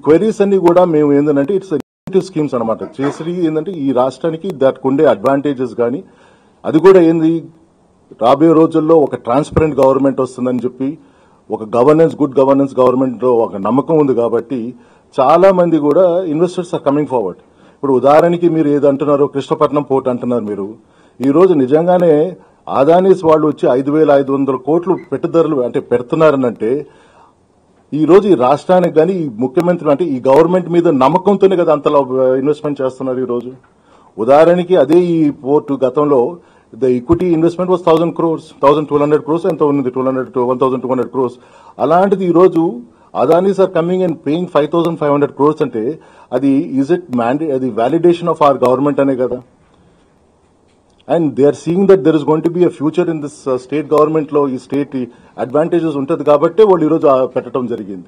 queries అన్ని కూడా మేము ఏంటంటే ఇట్స్ ఇన్సెంటివ్ స్కీమ్స్ అనమాట చేసి ఏంటంటే ఈ రాష్ట్రానికి దానికి ఉండే అడ్వాంటేజెస్ కానీ అది కూడా ఏంది రాబోయే రోజుల్లో ఒక ట్రాన్స్పరెంట్ గవర్నమెంట్ వస్తుందని చెప్పి ఒక గవర్నెన్స్ గుడ్ గవర్నెన్స్ గవర్నమెంట్ ఒక నమ్మకం ఉంది కాబట్టి చాలా మంది కూడా ఇన్వెస్టర్స్ ఆర్ కమింగ్ ఫార్వర్డ్ ఇప్పుడు ఉదాహరణకి మీరు ఏది అంటున్నారో కృష్ణపట్నం పోర్ట్ అంటున్నారు మీరు ఈ రోజు నిజంగానే ఆదానీస్ వాళ్ళు వచ్చి ఐదు వేల ఐదు వందల కోట్లు పెట్టుదరులు అంటే పెడుతున్నారనంటే ఈ రోజు ఈ రాష్ట్రానికి కానీ ఈ ముఖ్యమంత్రి అంటే ఈ గవర్నమెంట్ మీద నమ్మకంతోనే కదా అంతలా ఇన్వెస్ట్మెంట్ చేస్తున్నారు ఈ రోజు ఉదాహరణకి అదే ఈ పోర్టు గతంలో the equity investment was thousand crores thousand two hundred crores ఎంత ఉంది two hundred one thousand two hundred crores అలాంటిది ఈ రోజు Adanis are coming and paying five thousand five hundred crores అంటే అది ఈజ్ ఇట్ మ్యాండే అది వ్యాలిడేషన్ ఆఫ్ అవర్ గవర్నమెంట్ అనే కదా and they are seeing that there is going to be a future in this state government లో ఈ స్టేట్ అడ్వాంటేజెస్ ఉంటుంది కాబట్టి వాళ్ళు ఈరోజు ఆ పెట్టడం జరిగింది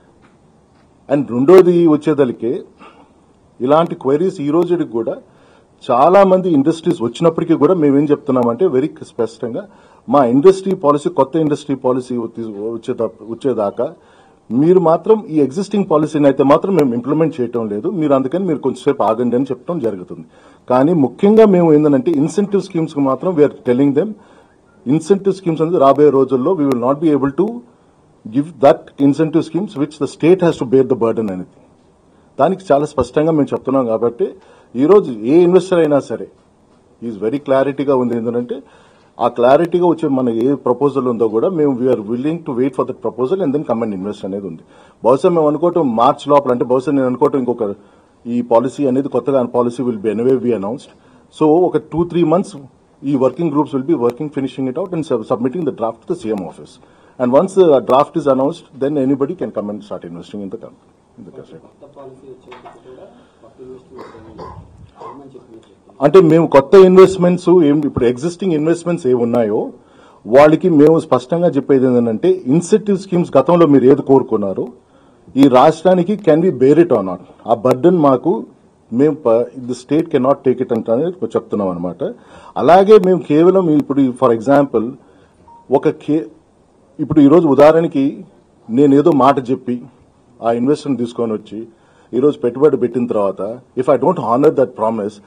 అండ్ రెండోది వచ్చేదలికే ఇలాంటి క్వైరీస్ ఈ రోజుకి కూడా చాలా మంది ఇండస్ట్రీస్ వచ్చినప్పటికీ కూడా మేమేం చెప్తున్నామంటే వెరీ స్పష్టంగా మా ఇండస్ట్రీ పాలసీ కొత్త ఇండస్ట్రీ పాలసీ వచ్చేదా వచ్చేదాకా మీరు మాత్రం ఈ ఎగ్జిస్టింగ్ పాలసీని అయితే మాత్రం మేము ఇంప్లిమెంట్ చేయటం లేదు మీరు అందుకని మీరు కొంచెంసేపు ఆగండి అని చెప్పడం జరుగుతుంది కానీ ముఖ్యంగా మేము ఏంటంటే ఇన్సెంటివ్ స్కీమ్స్ కి మాత్రం we're telling them incentive schemes అనేది రాబోయే రోజుల్లో we will not be able to give that incentive schemes which the state has to bear the burden అనేది దానికి చాలా స్పష్టంగా మేము చెప్తున్నాం కాబట్టి ఈరోజు ఏ ఇన్వెస్టర్ అయినా సరే ఈజ్ వెరీ క్లారిటీగా ఉంది ఏంటంటే ఆ క్లారిటీగా వచ్చే మన ఏ ప్రపోజల్ ఉందో కూడా మేము we're willing to wait for that proposal and then come and invest అనేది ఉంది బహుశా మేము అనుకోవటం మార్చ్ లోపల అంటే బహుశా నేను అనుకోవటం ఇంకొక ఈ పాలసీ అనేది కొత్తగా policy will be anyway be announced so ఒక టూ త్రీ మంత్స్ ఈ working groups will be working finishing it out and submitting the draft to the CM office and once draft is announced then anybody can come and start investing in the in the కొత్త policy వచ్చేటప్పుడు కూడా కొత్త investment ఏమని చెప్పి మీరు చెప్పండి అంటే మేము కొత్త ఇన్వెస్ట్మెంట్స్ ఏం ఇప్పుడు ఎగ్జిస్టింగ్ ఇన్వెస్ట్మెంట్స్ ఏ ఉన్నాయో వాళ్ళకి మేము స్పష్టంగా చెప్పేది ఏంటంటే ఇన్సెంటివ్ స్కీమ్స్ గతంలో మీరు ఏది కోరుకున్నారో ఈ రాష్ట్రానికి can be bear it on not ఆ బర్డన్ మాకు మేము the state can not take it అంటే చెప్తున్నాం అనమాట అలాగే మేము కేవలం ఇప్పుడు ఫర్ ఎగ్జాంపుల్ ఒక కే ఇప్పుడు ఈరోజు ఉదాహరణకి నేను ఏదో మాట చెప్పి ఆ ఇన్వెస్టర్ని తీసుకొని వచ్చి ఈరోజు పెట్టుబడి పెట్టిన తర్వాత if I don't honour that promise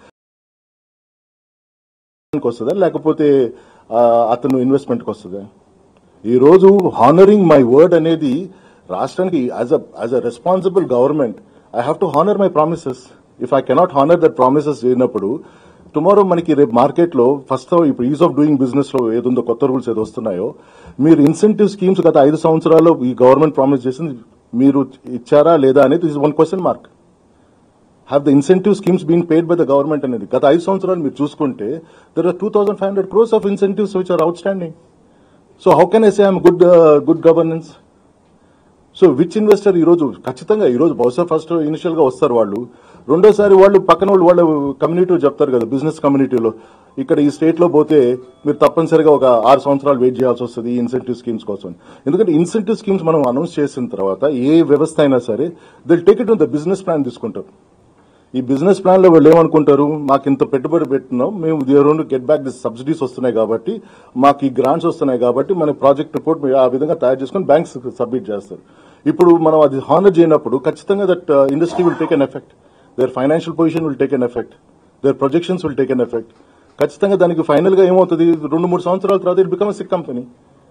వస్తుందా లేకపోతే ఆ, అతను ఇన్వెస్ట్మెంట్కి వస్తుందా ఈరోజు హానరింగ్ మై వర్డ్ అనేది రాష్ట్రానికి as a as a responsible government I have to honour my promises if I cannot honour that promises చేయనప్పుడు టుమారో మనకి రేపు మార్కెట్లో ఫస్ట్ ఇప్పుడు ఈజ్ ఆఫ్ డూయింగ్ బిజినెస్ లో ఏదుందో కొత్త రూల్స్ ఏదో వస్తున్నాయో మీరు ఇన్సెంటివ్ స్కీమ్స్ గత ఐదు సంవత్సరాల్లో ఈ గవర్నమెంట్ ప్రామిస్ చేసింది మీరు ఇచ్చారా లేదా అనేది is one question mark have the incentive schemes been paid by the government అనేది గత ఐదు సంవత్సరాలు మీరు చూసుకుంటే there are two thousand five hundred crores of incentives which are outstanding so how can I say I'm good good governance so which investor ఈ రోజు ఖచ్చితంగా ఈ రోజు బహుశా ఫస్ట్ ఇనిషియల్ గా వస్తారు వాళ్ళు రెండోసారి వాళ్ళు పక్కన వాళ్ళు వాళ్ళ కమ్యూనిటీ చెప్తారు కదా బిజినెస్ కమ్యూనిటీలో ఇక్కడ ఈ స్టేట్ లో పోతే మీరు తప్పనిసరిగా ఒక ఆరు సంవత్సరాలు వెయిట్ చేయాల్సి వస్తుంది ఈ ఇన్సెంటివ్ స్కీమ్స్ కోసం ఎందుకంటే ఇన్సెంటివ్ స్కీమ్స్ మనం అనౌన్స్ చేసిన తర్వాత ఏ వ్యవస్థ అయినా సరే they'll take it the business plan తీసుకుంటారు ఈ బిజినెస్ ప్లాన్ లో వాళ్ళు ఏమనుకుంటారు మాకు ఇంత పెట్టుబడి పెట్టినాం మేము దేవరం గెట్ బ్యాక్ దిస్ సబ్సిడీస్ వస్తున్నాయి కాబట్టి మాకు ఈ గ్రాంట్స్ వస్తున్నాయి కాబట్టి మన ప్రాజెక్ట్ రిపోర్ట్ ఆ విధంగా తయారు చేసుకుని బ్యాంక్స్ సబ్మిట్ చేస్తారు ఇప్పుడు మనం అది హానర్ చేయనప్పుడు ఖచ్చితంగా that industry will take an effect there financial position will take an effect there projections will take an effect ఖచ్చితంగా దానికి ఫైనల్ గా ఏమవుతుంది రెండు మూడు సంవత్సరాల తర్వాత it become sick company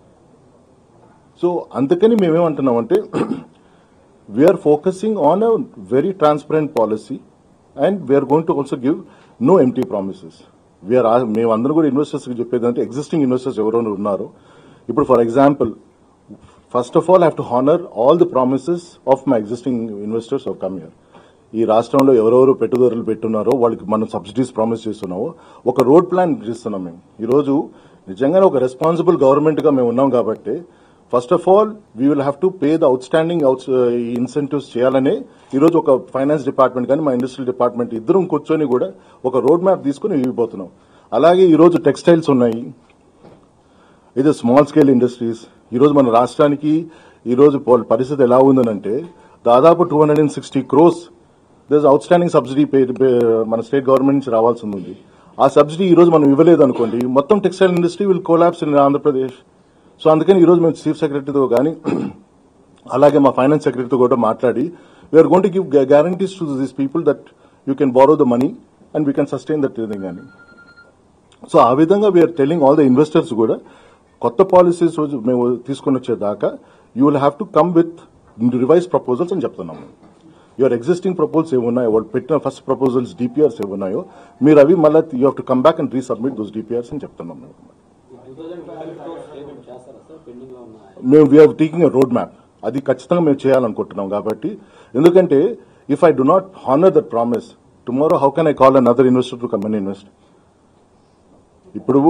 so అందుకని మేమేమంటున్నామంటే we're focusing on a very transparent policy and we're going to also give no empty promises we're మేమందరం కూడా ఇన్వెస్టర్స్ చెప్పేది అంటే ఎగ్జిస్టింగ్ ఇన్వెస్టర్స్ ఎవరైనా ఉన్నారో ఇప్పుడు for example first of all have to honour all the promises of my existing investors of come year ఈ రాష్ట్రంలో ఎవరెవరు పెట్టుబడులు పెట్టున్నారో వాళ్ళకి మనం సబ్సిడీస్ ప్రామిస్ చేస్తున్నామో ఒక రోడ్ ప్లాన్ ఇస్తున్నాం మేము ఈరోజు నిజంగానే ఒక రెస్పాన్సిబుల్ గవర్నమెంట్ గా మేము ఉన్నాం కాబట్టి first of all we will have to pay the outstanding incentives చేయాలని ఈరోజు ఒక ఫైనాన్స్ డిపార్ట్మెంట్ కానీ మా ఇండస్ట్రియల్ డిపార్ట్మెంట్ ఇద్దరం కూర్చొని కూడా ఒక రోడ్ మ్యాప్ తీసుకుని ఇవ్వబోతున్నాం అలాగే ఈరోజు టెక్స్టైల్స్ ఉన్నాయి ఇది స్మాల్ స్కేల్ ఇండస్ట్రీస్ ఈరోజు మన రాష్ట్రానికి ఈరోజు పో- పరిస్థితి ఎలా ఉందనంటే దాదాపు two hundred and sixty crores there outstanding subsidy మన స్టేట్ గవర్నమెంట్ నుంచి రావాల్సి ఉంది ఆ సబ్సిడీ ఈ రోజు మనం ఇవ్వలేదు అనుకోండి మొత్తం textile industry will కోలాప్స్ in Andhra Pradesh so అందుకని ఈ రోజు మేము చీఫ్ సెక్రటరీతో కానీ అలాగే మా ఫైనాన్స్ సెక్రటరీతో కూడా మాట్లాడి we're gonna gonna give guarantees to these people that you can borrow the money and we can sustain that thing అని సో ఆ విధంగా we're telling all the investors కూడా కొత్త పాలసీస్ మేము తీసుకొని వచ్చేదాకా you will have to come with revise proposals అని చెప్తున్నాము యువర్ ఎగ్జిస్టింగ్ ప్రపోజల్స్ ఏమున్నాయో వాళ్ళు పెట్టిన ఫస్ట్ ప్రపోజల్స్ డిపిఆర్స్ ఏమున్నాయో మీరు అవి మళ్ళీ you have to come back and resubmit those DPRs అని చెప్తున్నాం మేము టూ థౌసండ్ ట్వెల్వ్ స్టేట్మెంట్ చేస్తారా సార్ పెండింగ్ లో ఉన్న మేము we're taking a road map అది ఖచ్చితంగా మేము చేయాలనుకుంటున్నాం కాబట్టి ఎందుకంటే if I do not honour that promise tomorrow how can I call an other investor to come and invest ఇప్పుడు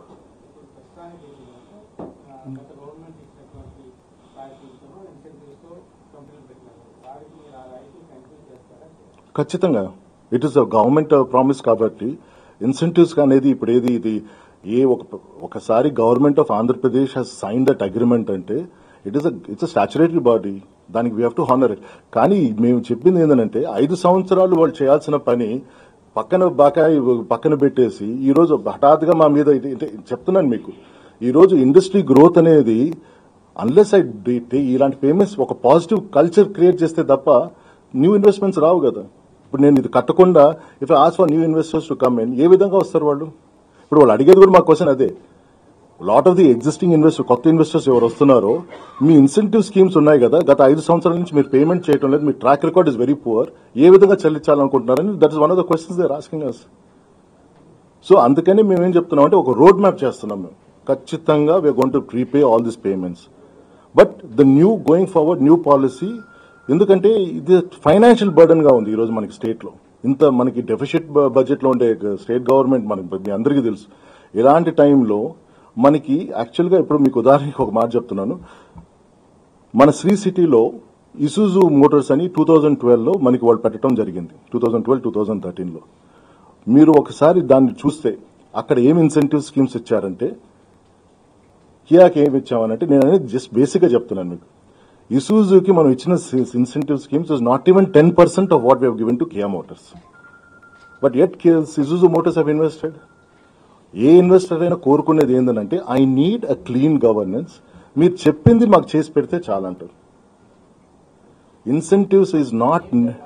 గత గవర్నమెంట్ ఇచ్చినటువంటి ప్యాకేజీతో ఇన్సెంటివ్స్తో కంపెనీలు పెట్టినారు వారికి మీరు ఆ రైతులు కంటిన్యూ చేస్తారా ఖచ్చితంగా it is a government promise కాబట్టి ఇన్సెంటివ్స్ అనేది ఇప్పుడు ఏది ఇది ఏ ఒక ఒకసారి government of Andhra Pradesh Hess sign that agreement అంటే it is it's a స్టాచురేటరీ body దానికి we have to honour it కానీ మేము చెప్పింది ఏంటంటే ఐదు సంవత్సరాలు వాళ్ళు చేయాల్సిన పని పక్కన బకాయి పక్కన పెట్టేసి ఈ రోజు హఠాత్తుగా మా మీద ఇది- అంటే చెప్తున్నాను మీకు ఈ రోజు ఇండస్ట్రీ గ్రోత్ అనేది అన్లెస్ ఐ ఇలాంటి పేమెంట్స్ ఒక పాజిటివ్ కల్చర్ క్రియేట్ చేస్తే తప్ప న్యూ ఇన్వెస్ట్మెంట్స్ రావు కదా ఇప్పుడు నేను ఇది కట్టకుండా if as for new investors to come in ఏ విధంగా వస్తారు వాళ్ళు ఇప్పుడు వాళ్ళు అడిగేది కూడా మా క్వశ్చన్ అదే lot of the existing investor కొత్త ఇన్వెస్టర్స్ ఎవరు వస్తున్నారో మీ ఇన్సెంటివ్ స్కీమ్స్ ఉన్నాయి కదా గత ఐదు సంవత్సరాల నుంచి మీరు పేమెంట్ చేయడం లేదు మీ track record is very poor ఏ విధంగా చెల్లించాలనుకుంటున్నారని that is one of the questions they asking us so అందుకని మేము ఏం చెప్తున్నాం అంటే ఒక రోడ్ మ్యాప్ చేస్తున్నాం మేము ఖచ్చితంగా we're gonna gonna prepay all this payments but the new going forward new policy ఎందుకంటే ఇది ఫైనాన్షియల్ బర్డన్ గా ఉంది ఈ రోజు మనకి స్టేట్ లో ఇంత మనకి డెఫిషిట్ బడ్జెట్ లో ఉండే స్టేట్ గవర్నమెంట్ మనకి మీ అందరికీ తెలుసు ఇలాంటి టైంలో మనకి యాక్చువల్ గా ఇప్పుడు మీకు ఉదాహరణకి ఒక మాట చెప్తున్నాను మన శ్రీ సిటీలో ఇసుజు మోటార్స్ అని టూ థౌజండ్ ట్వెల్వ్ లో మనకి వాళ్ళు పెట్టడం జరిగింది two thousand twelve two thousand thirteen లో మీరు ఒకసారి దాన్ని చూస్తే అక్కడ ఏం ఇన్సెంటివ్ స్కీమ్స్ ఇచ్చారంటే కియాకి ఏమి ఇచ్చామనంటే నేను అనేది జస్ట్ బేసిక్ గా చెప్తున్నాను మీకు ఇసూజుకి మనం ఇచ్చిన incentive schemes is not even ten percent of what we given to Kia Motors but at Isuzu Motors have invested ఏ ఇన్వెస్టర్ అయినా కోరుకునేది ఏంటంటే I need a clean governance మీరు చెప్పింది మాకు చేసి పెడితే చాలంటారు ఇన్సెంటివ్స్ ఈజ్ నాట్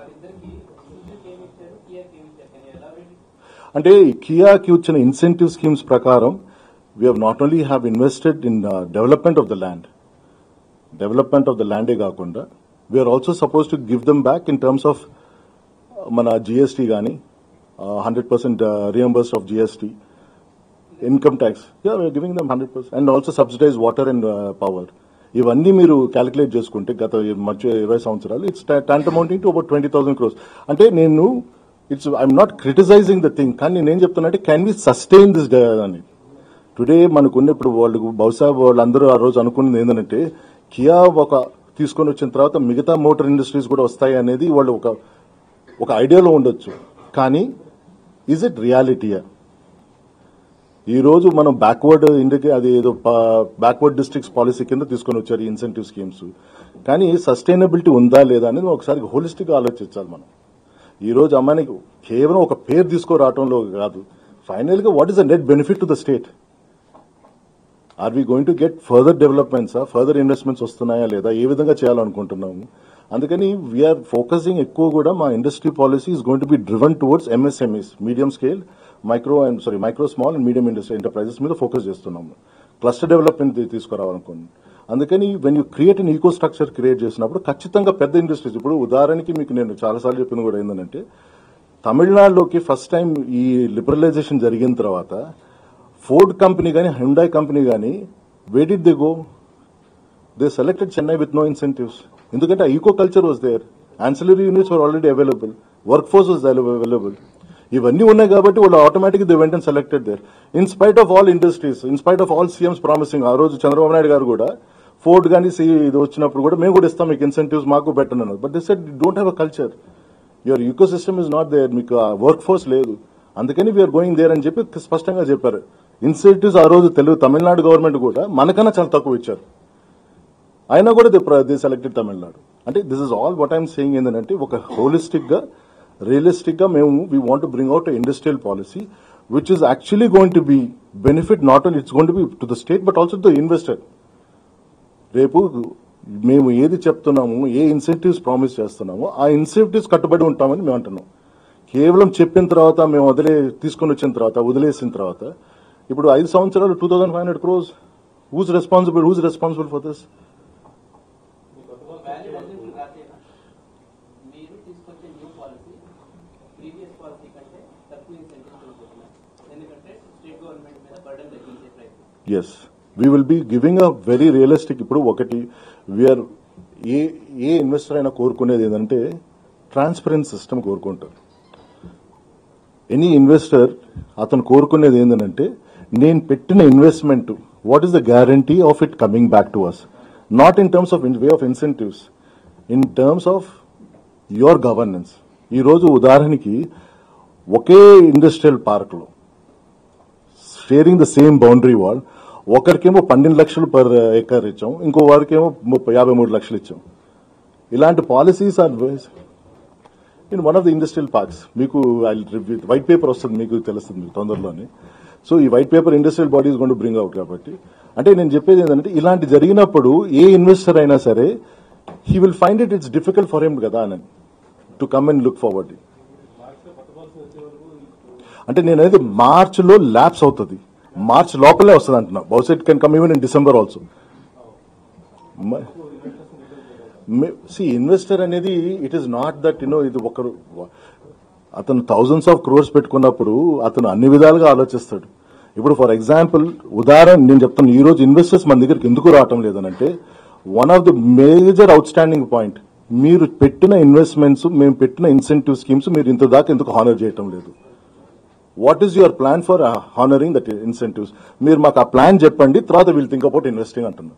అంటే కియాకి వచ్చిన ఇన్సెంటివ్ స్కీమ్స్ ప్రకారం we have not only have invested in development of the land development of the ల్యాండే కాకుండా we're also suppose to give them back in terms of మన జిఎస్టీ కానీ hundred percent reimburse of GST income tax giving them hundred percent and also subsidize water and power ఇవన్నీ మీరు calculate చేసుకుంటే గత మధ్య ఇరవై సంవత్సరాలు it's amounting to about twenty thousand crores అంటే నేను it's I'm not criticizing the thing కానీ నేను ఏం చెప్తున్నా అంటే క్యాన్ వి సస్టైన్ దిస్ అని టుడే మనకున్న ఇప్పుడు వాళ్ళు బహుశా వాళ్ళందరూ ఆ రోజు అనుకున్నది ఏంటంటే కియా ఒక తీసుకొని వచ్చిన తర్వాత మిగతా మోటార్ ఇండస్ట్రీస్ కూడా వస్తాయి అనేది వాళ్ళు ఒక ఒక ఐడియాలో ఉండొచ్చు కానీ ఈజ్ ఇట్ రియాలిటీయా ఈ రోజు మనం బ్యాక్వర్డ్ ఇండియాకి అది ఏదో బ్యాక్వర్డ్ డిస్ట్రిక్ట్స్ పాలసీ కింద తీసుకొని వచ్చారు ఈ ఇన్సెంటివ్ స్కీమ్స్ కానీ సస్టైనబిలిటీ ఉందా లేదా అనేది ఒకసారి హోలిస్టిక్ ఆలోచించాలి మనం ఈ రోజు అమ్మాయికి కేవలం ఒక పేరు తీసుకురావటంలో కాదు ఫైనల్ గా what is the net benefit to the state are we going to get further developments further investments వస్తున్నాయా లేదా ఏ విధంగా చేయాలనుకుంటున్నాము అందుకని వీఆర్ ఫోకసింగ్ ఎక్కువ కూడా మా industry policy is going to be driven towards MSMEs medium scale micro and sorry micro small and medium industry enterprises మీద focus చేస్తున్నాము క్లస్టర్ డెవలప్మెంట్ తీసుకురావాలనుకోండి అందుకని when you create an eco structure create చేసినప్పుడు ఖచ్చితంగా పెద్ద ఇండస్ట్రీస్ ఇప్పుడు ఉదాహరణకి మీకు నేను చాలాసార్లు చెప్పింది కూడా ఏంటంటే తమిళనాడులోకి ఫస్ట్ టైం ఈ లిబరలైజేషన్ జరిగిన తర్వాత ఫోర్డ్ కంపెనీ కానీ హుండాయ్ కంపెనీ కానీ why did they go they selected Chennai with no incentives ఎందుకంటే eco culture was there ancillary units were already available workforce was available ఇవన్నీ ఉన్నాయి కాబట్టి వాళ్ళు automatic they went selected there in spite of all industries in spite of all CMs promising ఆ రోజు చంద్రబాబు నాయుడు గారు కూడా Ford కానీ సి ఇది వచ్చినప్పుడు కూడా మేము కూడా ఇస్తాం మీకు ఇన్సెంటివ్స్ మాకు బెటర్ అన్నారు but this set don't have a culture your ecosystem is not there మీకు వర్క్ ఫోర్స్ లేదు అందుకని వీఆర్ గోయింగ్ దేర్ అని చెప్పి స్పష్టంగా చెప్పారు ఇన్సెంటివ్స్ ఆ రోజు తెలుగు తమిళనాడు గవర్నమెంట్ కూడా మనకన్నా చాలా తక్కువ ఇచ్చారు అయినా కూడా ది ది సెలెక్టెడ్ తమిళనాడు అంటే this is all what I'm saying ఏంటంటే ఒక హోలిస్టిక్ గా రియలిస్టిక్ గా మేము we want bring out industrial policy which is actually going to be benefit not only it's going to be to the state but also to the investor రేపు మేము ఏది చెప్తున్నాము ఏ incentives promise చేస్తున్నామో ఆ incentives కట్టుబడి ఉంటామని మేము అంటున్నాం కేవలం చెప్పిన తర్వాత మేము వదిలే తీసుకొని వచ్చిన తర్వాత వదిలేసిన తర్వాత ఇప్పుడు ఐదు సంవత్సరాలు two thousand five hundred crores who's responsible who's responsible for this valid assembly రాసేనా మీరు తీసుకొచ్చే న్యూ పాలసీ ప్రీవియస్ పాలసీ కంటే తక్కువ ఇన్సెంటివ్స్ అనుకుంటున్నారు ఎందుకంటే స్టేట్ గవర్నమెంట్ మీద బర్డన్ తగ్గించే ప్రయత్నం yes we will be giving a very realistic ఇప్పుడు ఒకటి వీఆర్ ఏ ఏ ఇన్వెస్టర్ అయినా కోరుకునేది ఏంటంటే ట్రాన్స్పరెంట్ సిస్టమ్ కోరుకుంటారు ఎనీ ఇన్వెస్టర్ అతను కోరుకునేది ఏంటంటే నేను పెట్టిన investment what is the guarantee of it coming back to us not in terms of way of incentives in terms of your governance ఈరోజు ఉదాహరణకి ఒకే ఇండస్ట్రియల్ పార్క్లో sharing the same boundary wall ఒకరికేమో పన్నెండు లక్షలు పర్ ఎకర్ ఇచ్చాం ఇంకో వారికేమో ముప్పై యాభై మూడు లక్షలు ఇచ్చాం ఇలాంటి policies are in one of the industrial parks మీకు వైట్ పేపర్ వస్తుంది మీకు తెలుస్తుంది మీకు తొందరలోనే సో ఈ వైట్ పేపర్ ఇండస్ట్రియల్ బాడీస్ కొండు బ్రింగ్ అవుట్ కాబట్టి అంటే నేను చెప్పేది ఏంటంటే ఇలాంటి జరిగినప్పుడు ఏ ఇన్వెస్టర్ అయినా సరే he will find it it's difficult for him కదా అని to come and look forward అంటే నేను అనేది మార్చ్ లో ల్యాబ్స్ అవుతుంది మార్చ్ లోపలే వస్తుంది అంటున్నా బహుశా it can come even in December also see investor అనేది it is not that you know ఇది ఒకరు అతను థౌజండ్స్ ఆఫ్ క్రోర్స్ పెట్టుకున్నప్పుడు అతను అన్ని విధాలుగా ఆలోచిస్తాడు ఇప్పుడు ఫర్ ఎగ్జాంపుల్ ఉదాహరణ నేను చెప్తాను ఈ రోజు ఇన్వెస్టర్స్ మన దగ్గరికి ఎందుకు రావటం లేదనంటే one of the major outstanding point మీరు పెట్టిన ఇన్వెస్ట్మెంట్స్ మేము పెట్టిన ఇన్సెంటివ్ స్కీమ్స్ మీరు ఇంత దాకా ఎందుకు హానర్ చేయటం లేదు what is your plan for honouring that incentives మీరు మాకు ఆ ప్లాన్ చెప్పండి తర్వాత వీల్ థింక్ అబౌట్ ఇన్వెస్టింగ్ అంటున్నారు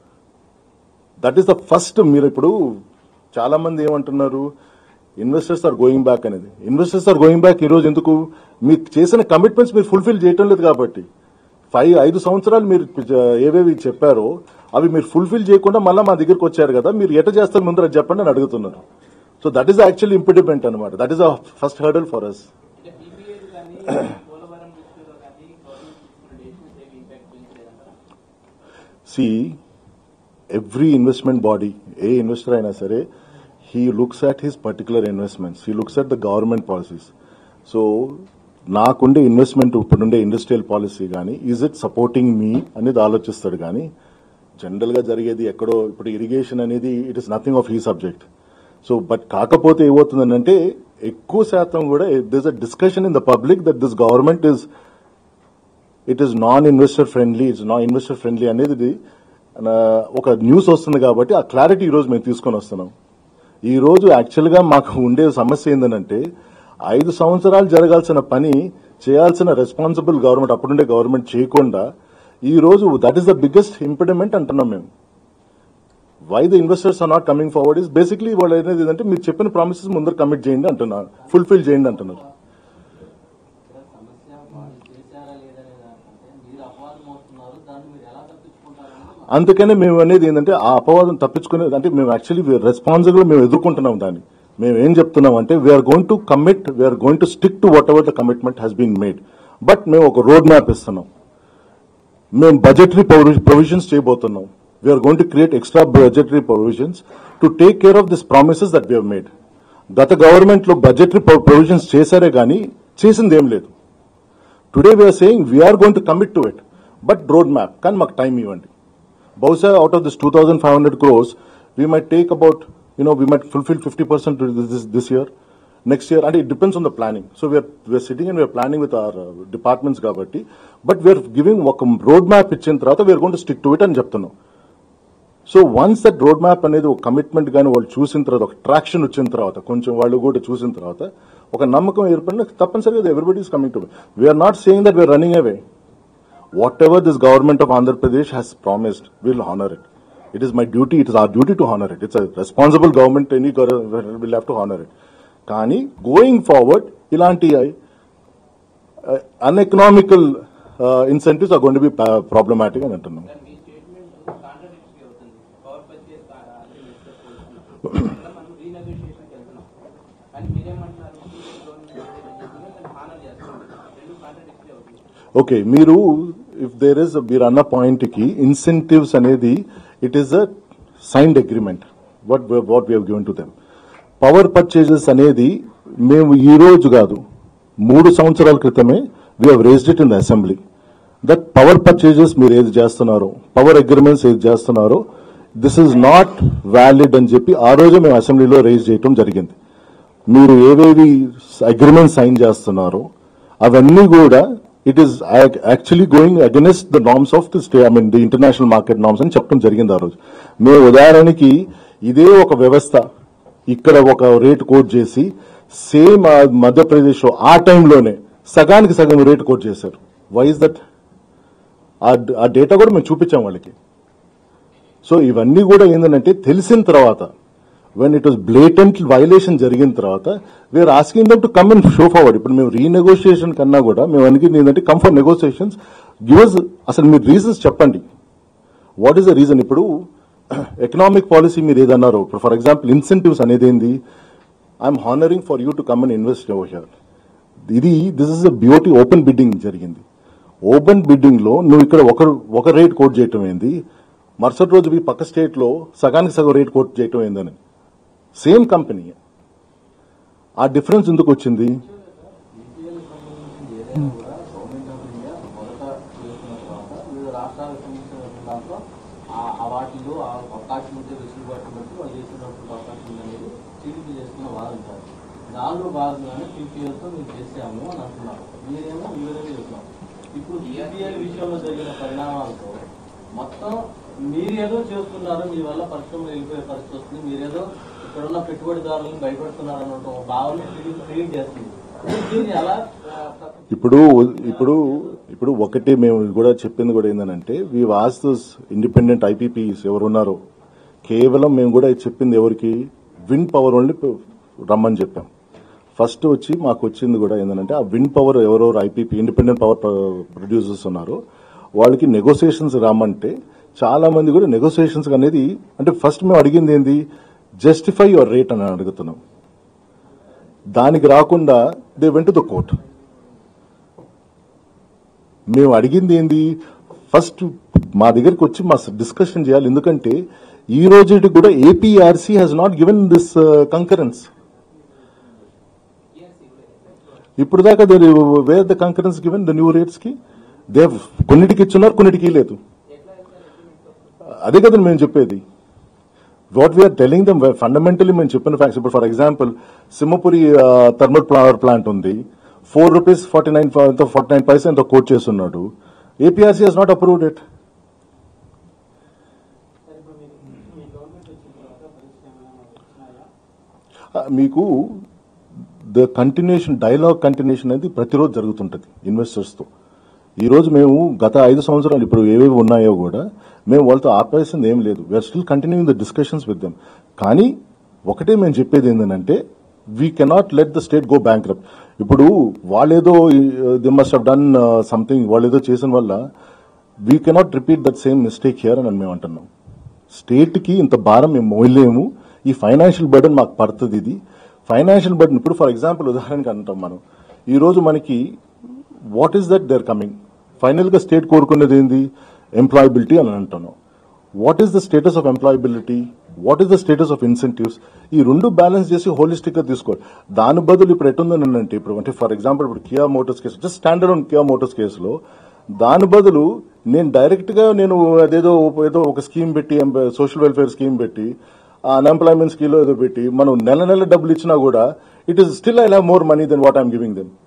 దట్ ఈస్ ద ఫస్ట్ మీరు ఇప్పుడు చాలా మంది ఏమంటున్నారు ఇన్వెస్టర్స్ ఆర్ గోయింగ్ బ్యాక్ అనేది ఇన్వెస్టర్స్ ఆర్ గోయింగ్ బ్యాక్ ఈ రోజు ఎందుకు మీకు చేసిన కమిట్మెంట్స్ మీరు ఫుల్ఫిల్ చేయటం లేదు కాబట్టి ఫైవ్ ఐదు సంవత్సరాలు మీరు ఏవేవి చెప్పారో అవి మీరు ఫుల్ఫిల్ చేయకుండా మళ్ళీ మా దగ్గరికి వచ్చారు కదా మీరు ఎట చేస్తారు ముందర అది చెప్పండి అని అడుగుతున్నారు so that is actually impediment అనమాట that is the first hurdle for us అంటే టీపీఏలు కానీ పోలవరం దృష్టిలో కానీ గవర్నమెంట్ తీసుకున్న డెసిషన్స్ ఏమి ఇంపాక్ట్ చూపించలేదంటారా సి ఎవ్రీ ఇన్వెస్ట్మెంట్ బాడీ ఏ ఇన్వెస్టర్ అయినా సరే he looks at his particular investments he looks at the government policies so నాకుండే ఇన్వెస్ట్మెంట్ ఇప్పుడుండే ఇండస్ట్రియల్ పాలసీ కానీ ఈజ్ ఇట్ సపోర్టింగ్ మీ అనేది ఆలోచిస్తాడు కానీ జనరల్గా జరిగేది ఎక్కడో ఇప్పుడు ఇరిగేషన్ అనేది it is nothing of he subject so but కాకపోతే ఏమవుతుందంటే ఎక్కువ శాతం కూడా this a discussion in the public that this government is it is non investor friendly it's non investor friendly అనేది ఆ, ఒక న్యూస్ వస్తుంది కాబట్టి ఆ క్లారిటీ ఈ రోజు మేము తీసుకొని వస్తున్నాం ఈ రోజు యాక్చువల్ గా మాకు ఉండే సమస్య ఏంటంటే ఐదు సంవత్సరాలు జరగాల్సిన పని చేయాల్సిన రెస్పాన్సిబుల్ గవర్నమెంట్ అప్పుడుండే గవర్నమెంట్ చేయకుండా ఈ రోజు that is the biggest impediment అంటున్నాం మేము why the investors are not coming forward is basically వాళ్ళు అనేది ఏంటంటే మీరు చెప్పిన ప్రామిసెస్ ముందర కమిట్ చేయండి అంటున్నారు ఫుల్ఫిల్ చేయండి అంటున్నారు ఇక్కడ సమస్య వాళ్ళు చేశారా లేదనే దానికంటే మీరు అపవాదం అవుతున్నారు దాన్ని మీరు ఎలా తప్పించుకుంటారనేది మా- అందుకనే మేము అనేది ఏంటంటే ఆ అపవాదం తప్పించుకునేది అంటే మేము యాక్చువల్లీ రెస్పాన్సిబుల్ మేము ఎదుర్కొంటున్నాం దాన్ని మేము ఏం చెప్తున్నాం అంటే we're going to commit we're going to stick to whatever the commitment has been made but మేము ఒక రోడ్ మ్యాప్ ఇస్తున్నాం మేము బడ్జెటరీ ప్రొవిజన్స్ చేయబోతున్నాం we're going to create extra budgetary provisions to take care of this promises that we made గత government లో budgetary provisions చేశారే కానీ చేసింది ఏం లేదు today we're saying we're going to commit to it but road map కానీ మాకు time ఇవ్వండి బహుశా out of this two thousand five hundred crores we might take about you know we might fulfil fifty percent this year next year అంటే it depends on the planning so we're we're sitting and we're planning with our departments కాబట్టి but we're giving ఒక road map ఇచ్చిన తర్వాత we're gonna to stick to it అని చెప్తున్నాం so once that road map అనేది ఒక commitment కానీ వాళ్ళు చూసిన తర్వాత ఒక ట్రాక్షన్ వచ్చిన తర్వాత కొంచెం వాళ్ళు కూడా చూసిన తర్వాత ఒక నమ్మకం ఏర్పడిన తప్పనిసరిగా everybody is coming to we're not saying that we're running away whatever this government of Andhra Pradesh has promised will honour it it is my duty it is our duty to honour it it's responsible government any will have to honour it కానీ going forward ఇలాంటి uneconomical incentives are gonna be problematic అని అంటున్నాం sir మీ statement contradictory అవుతుంది power purchase మనం రీనెగోషియేషన్కి వెళ్తున్నాం కానీ మీరేమంటున్నారు గవర్నమెంట్ హానర్ చేస్తున్నాం రెండు కాంట్రడిక్టరీ అవుతుంది ఓకే మీరు ఇఫ్ దేర్ ఇస్ మీరు అన్న పాయింట్ కి ఇన్సెంటివ్స్ అనేది it is a signed agreement what we, what we have given to them power purchases అనేది మేము ఈ రోజు కాదు మూడు సంవత్సరాల క్రితమే we have raised it in the assembly that power purchases మీరు ఏది చేస్తున్నారో పవర్ అగ్రిమెంట్స్ ఏది చేస్తున్నారో దిస్ ఇస్ నాట్ వ్యాలిడ్ అని చెప్పి ఆ రోజే మేము అసెంబ్లీలో రేజ్ చేయటం జరిగింది మీరు ఏవేవి అగ్రిమెంట్ సైన్ చేస్తున్నారో అవన్నీ కూడా it is actually going against the norms of the state I mean the international market norms అని చెప్పడం జరిగింది ఆ రోజు మేము ఉదాహరణకి ఇదే ఒక వ్యవస్థ ఇక్కడ ఒక రేట్ కోట్ చేసి సేమ్ మధ్యప్రదేశ్ ఆ టైంలోనే సగానికి సగం రేట్ కోట్ చేశారు వై ఇస్ దట్ ఆ డేటా కూడా మేము చూపించాం వాళ్ళకి సో ఇవన్నీ కూడా ఏంటంటే తెలిసిన తర్వాత when it was blatant violation జరిగిన తర్వాత we're asking them to come and show forward ఇప్పుడు మేము రీనెగోషియేషన్ కన్నా కూడా మేము అనుకుంది ఏంటంటే కమ్ ఫర్ నెగోషియేషన్స్ గివస్ అసలు మీరు రీజన్స్ చెప్పండి వాట్ ఈస్ ద రీజన్ ఇప్పుడు ఎకనామిక్ పాలసీ మీరు ఏదన్నారో ఇప్పుడు ఫర్ ఎగ్జాంపుల్ ఇన్సెంటివ్స్ అనేది ఏంది I'm honouring for you to come and invest over here ఇది this is a beauty open bidding జరిగింది ఓపెన్ బిడ్డింగ్ లో నువ్వు ఇక్కడ ఒక ఒక రేట్ కోట్ చేయటం ఏంది మరుసటి రోజు మీ పక్క స్టేట్ లో సగానికి సగం రేట్ కోట్ చేయటం ఏందని సేమ్ కంపెనీ ఆ డిఫరెన్స్ ఎందుకు వచ్చింది ఈపీఎల్ సంబంధించి ఏదైనా కూడా గవర్నమెంట్ ఆఫ్ ఇండియా మొదట చేసుకున్న తర్వాత వివిధ రాష్ట్రాలకు సంబంధించిన దాంట్లో ఆ- ఆ వాటిలో ఆ అవకాశం ఉంటే వెసులుబాటు బట్టి వాళ్ళు చేసినటువంటి అవకాశం ఉందనేది టీడీపీ చేసుకున్న వాదన కాదు దానిలో భాగంగానే పీపీఎల్తో మేము చేసాము అని అంటున్నారు మీరేమో ఈ విధంగా చెప్తున్నారు ఇప్పుడు పీపీఎల్ విషయంలో జరిగిన పరిణామాలతో మొత్తం మీరేదో చేస్తున్నారు మీ వల్ల పరిశ్రమలు వెళ్ళిపోయే పరిస్థితి వస్తుంది మీరేదో ఇక్కడ ఉన్న పెట్టుబడిదారులను భయపెడుతున్నారు అన్న ఒక భావన క్రియేట్ చేస్తుంది దీన్ని ఎలా ఆ, తప్ప- ఇప్పుడు ఇప్పుడు ఇప్పుడు ఒకటి మేము కూడా చెప్పింది కూడా ఏంటంటే we was this independent IPPs ఎవరు ఉన్నారో కేవలం మేము కూడా చెప్పింది ఎవరికి విన్ పవర్ ఓన్లీ రమ్మని చెప్పాం ఫస్ట్ వచ్చి మాకు వచ్చింది కూడా ఏంటంటే ఆ విన్ పవర్ ఎవరెవరు ఐపీపీ ఇండిపెండెంట్ పవర్ ప్రొడ్యూసర్స్ ఉన్నారో వాళ్ళకి నెగోసియేషన్స్ రమ్మంటే చాలా మంది కూడా నెగోసియేషన్స్ అనేది అంటే ఫస్ట్ మేము అడిగింది ఏంది జస్టిఫై యువర్ రేట్ అని అడుగుతున్నాం దానికి రాకుండా దే వెంట ద కోర్ట్ మేము అడిగింది ఏంది ఫస్ట్ మా దగ్గరికి వచ్చి మా డిస్కషన్ చేయాలి ఎందుకంటే ఈ రోజు కూడా APRC has not given this concurrence ఇప్పుడు దాకా where the concurrence given the new rates కి దే కొన్నిటికి ఇచ్చున్నారు కొన్నిటికి లేదు అదే కదా మేము చెప్పేది what we're telling them fundamentally మేము చెప్పిన ఫ్యాక్ట్స్ ఇప్పుడు for example Simhapuri thermal power plant ఉంది four rupees forty nine forty nine paisa ఎంతో కోట్ చేస్తున్నాడు APRC has not approved it sir ఇప్పుడు మీరు మీ గవర్నమెంట్ వచ్చిన తర్వాత పరిశ్రమ ఏమైనా మాకు వచ్చినాయా మీకు ద కంటిన్యూషన్ డైలాగ్ కంటిన్యూషన్ అనేది ప్రతిరోజు జరుగుతుంటది ఇన్వెస్టర్స్ తో ఈ రోజు మేము గత ఐదు సంవత్సరాలు ఇప్పుడు ఏవేవి ఉన్నాయో కూడా మేము వాళ్ళతో ఆపేసింది ఏం లేదు we're still continuing the discussions with them కానీ ఒకటే మేము చెప్పేది ఏంటంటే we cannot let the state go bank ఇప్పుడు వాళ్ళేదో they must have done something వాళ్ళేదో చేసిన వల్ల we cannot repeat that same mistake here అని మేము అంటున్నాం స్టేట్ కి ఇంత భారం మేము మోయలేము ఈ ఫైనాన్షియల్ బర్డన్ మాకు పడుతుంది ఇది ఫైనాన్షియల్ బర్డన్ ఇప్పుడు ఫర్ ఎగ్జాంపుల్ ఉదాహరణకి అంటాం మనం ఈ రోజు మనకి what is that there coming final గా స్టేట్ కోరుకునేది ఏంది ఎంప్లాయబిలిటీ అని అంటున్నాం what is the status of employability what is the status of incentives ఈ రెండు బ్యాలెన్స్ చేసి హోలిస్టిక్ గా తీసుకోవాలి దాని బదులు ఇప్పుడు ఎట్టుందని అంటే ఇప్పుడు అంటే ఫర్ ఎగ్జాంపుల్ ఇప్పుడు Kia Motors case just standard on Kia Motors కేసులో దాని బదులు నేను డైరెక్ట్ గా నేను అదేదో ఏదో ఒక స్కీమ్ పెట్టి సోషల్ వెల్ఫేర్ స్కీమ్ పెట్టి అన్ఎంప్లాయ్మెంట్ స్కీమ్ ఏదో పెట్టి మనం నెల నెల డబ్బులు ఇచ్చినా కూడా it is still I have more money than what I'm giving them